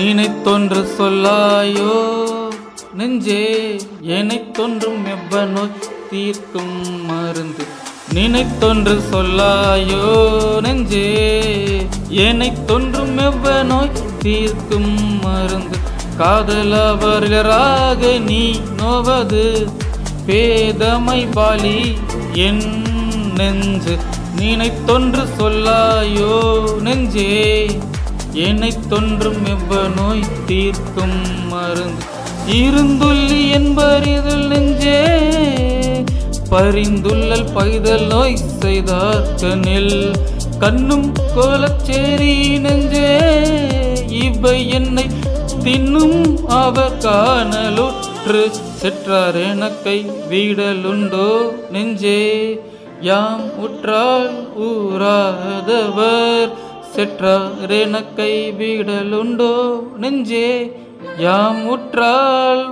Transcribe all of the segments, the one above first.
நினைத்தொன்று சொல்லாயோ நெஞ்சே என்னைத் தோன்றும் எவ்வனோ தீர்க்கும் மருந்து நினைத்தொன்று சொல்லாயோ நெஞ்சே என்னைத் தோன்றும் எவ்வனோய் தீர்க்கும் மருந்து காதலவர்களாக நீ நோவது பேதமை பாலி என் நெஞ்சு நினைத்தொன்று சொல்லாயோ நெஞ்சே என்னைத் தொன்றும் எவ்வநோய் தீர்க்கும் மருந்து இருந்துள்ளி என்பறிதல் நெஞ்சே பரிந்துள்ளல் பைதல் நோய் செய்தார் கண்ணில் கண்ணும் கோலச்சேரி நெஞ்சே இவை என்னை தின்னும் அவர் காணலுற்று செற்றார் எனக்கை வீடலுண்டோ நெஞ்சே யாம் உற்றால் ஊராதவர் செற்றார் எனக்கை வீடலுண்டோ நெஞ்சே யாம் உற்றால்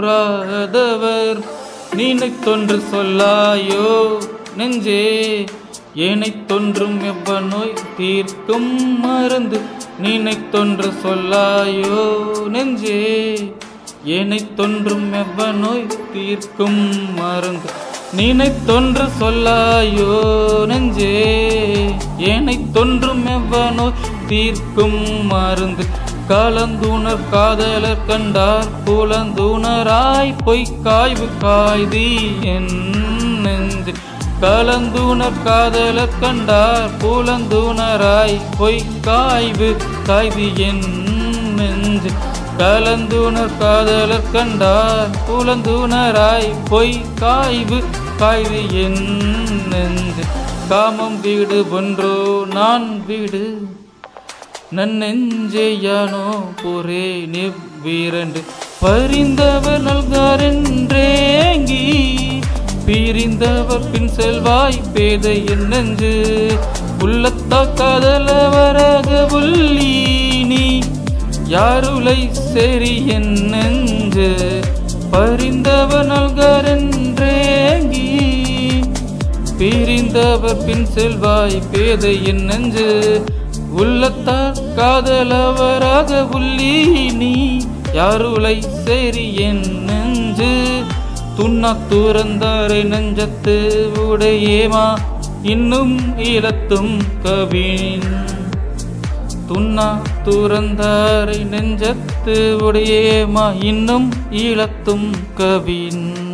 ஊராதவர் நினைத்தொன்று சொல்லாயோ நெஞ்சே ஏனைத் தொன்றும் எவ்வநோய் தீர்க்கும் மருந்து நினைத்தொன்று சொல்லாயோ நெஞ்சே ஏனைத் தொன்றும் எவ்வநோய் தீர்க்கும் மருந்து நினைத்தொன்று சொல்லாயோ நெஞ்சே ஏனைத் தொன்றும் எவ்வநோய் தீர்க்கும் மருந்து காலந்தூணர் காதலர் கண்டார் புலந்தூணராய் பொய்க்காய்வு காய்தி என் நெஞ்சு கலந்தூணர் காதலர் கண்டார் புலந்தூணராய் பொய்க்காய்வு காய்தி என் நெஞ்சு கலந்தூணர் காதலர் கண்டார் புலந்தூணராய் பொய் காய்வு காய்வு என் நெஞ்சு காமம் வீடு ஒன்றோ நான் வீடு நன்னெஞ்சையானோ போரே நிவ்விரண்டு பரிந்தவர் நல்காரென்றேங்கி பிரிந்தவர் பின் செல்வாய் பேதை என் நெஞ்சு உள்ளத்தா காதலவரக உள்ளி நீ யாருளை சரி என் நெஞ்சு பரிந்தவர் நல்காரென்றேங்கி பிரிந்தவர் பின் செல்வாய் பேதை என் நெஞ்சு உள்ளத்தார் காதலவராக உள்ளி நீ யாருளை சரி என் நெஞ்சு துண்ணா துறந்தாரை நெஞ்சத்து உடையேமா இன்னும் ஈழத்தும் கவின் துண்ணா துறந்தாரை நெஞ்சத்து உடையேமா இன்னும் ஈழத்தும் கவின்